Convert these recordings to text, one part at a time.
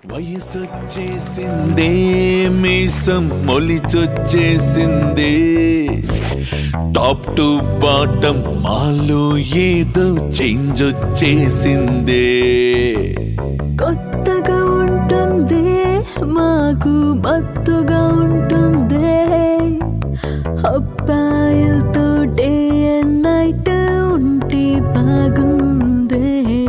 వయసొచ్చేసిందే మీసం మొలిచొచ్చేసిందే top to bottom మాలో ఏదో చేంజ్ వచ్చేసిందే కొత్తగా ఉంటుంది మాకు మత్తుగా ఉంటుంది అబ్బాయిలతో డే అండ్ నైట్ ఉంటే బాగుంది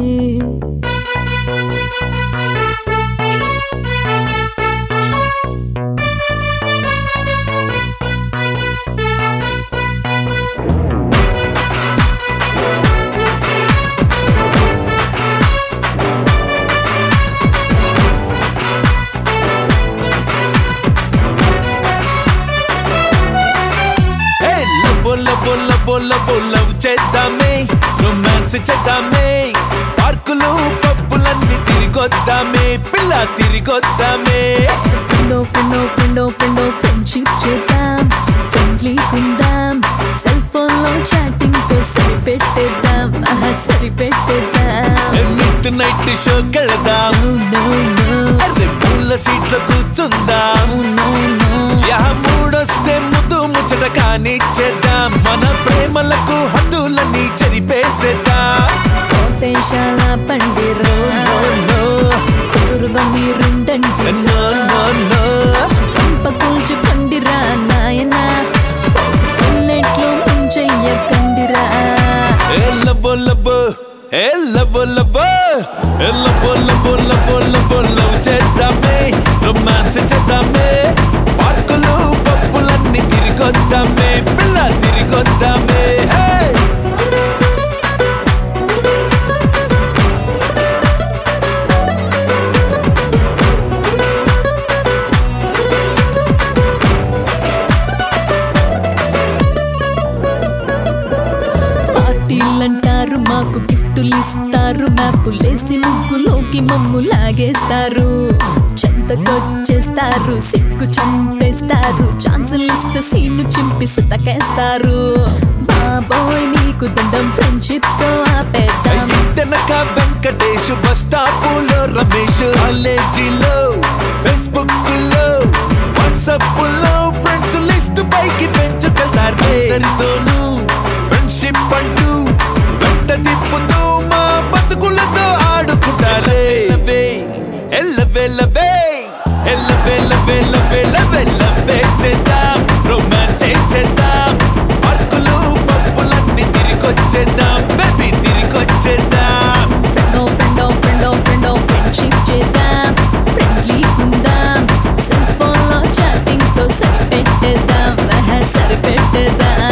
హే లవ్వో లవ్వో లవ్వో లవ్వో లవ్ చేద్దామే రొమాన్స్ చేద్దామే పార్కులు పప్పులన్నీ తిరిగొద్దామే పిల్ల తిరిగొద్దామే ఫ్రెండో ఫ్రెండో ఫ్రెండో ఫ్రెండో ఫ్రెండ్షిప్ చేద్దాం ఫ్రెండ్లీ కుందాం సెల్ ఫోన్ లో చాటింగ్ తో సరిపెట్టేద్దాం ఆహా సరిపెట్టేద్దాం మిడ్ నైట్ షో కెళదాం No, no, no. అరే పూల సీట్లో కూర్చుందాం No, no. యా మూడొస్తే ముద్దు ముచ్చట కానిచ్చేద్దాం మన ప్రేమలకు హద్దులన్నీ చెరిపేసేద్దాం కోతేశాల పండిరో No, కుదురుగా మీరుండండి no, no, no. పంప కూల్చు కండిరా నాయన బుల్లెట్లో ముంచెయ్య కండిరా ఏ లవ్వో లవ్వో ఏ లవ్వో లవ్వో ఏ లవ్వో లవ్వో లవ్వో లవ్వో లవ్ చేద్దామే రొమాన్స్ చేద్దామే పార్కులు పప్పులన్నీ తిరిగొద్దామే పిల్ల తిరిగొద్దామే హే పార్టీలంటారు మాకు గిఫ్టులు ఇస్తారు మ్యాపులేసి ముగ్గులోకి మమ్ము లాగేస్తారు చెంతకొచ్చేస్తారు సిగ్గు చంపేస్తారు ఛాన్సులు ఇస్తే సీను చింపి సుతకేస్తారు బాబోయ్ నీకు దండం ఫ్రెండ్షిప్ తో ఆపేద్దాం ఇంటనక వెంకటేష్ బస్ స్టాపులో రమేష్ కాలేజీలో ఫేస్బుక్ లో వాట్సాప్ లో ఫ్రెండ్స్ లిస్ట్ పైకి పెంచుకెళ్తారు అందరితోనూ ఫ్రెండ్షిప్ అంటూ వెంట తిప్పుతూ మా బతుకులతో ఆడుకుంటారే లవే ఎల్లవే లవే ఎల్లవే లవే లవే లవే లవే చేద్దాం రొమాన్స్ చేద్దాం పార్కులు పప్పులన్నీ తిరిగొచ్చేద్దాం బేబీ తిరిగొచ్చేద్దాం ఫ్రెండో ఫ్రెండో ఫ్రెండో ఫ్రెండో ఫ్రెండ్షిప్ చేద్దాం ఫ్రెండ్లీ ఉందాం సెల్ ఫోన్ లో చాటింగ్ తో సరిపెట్టేద్దాం ఆహా, సరిపెట్టేద్దాం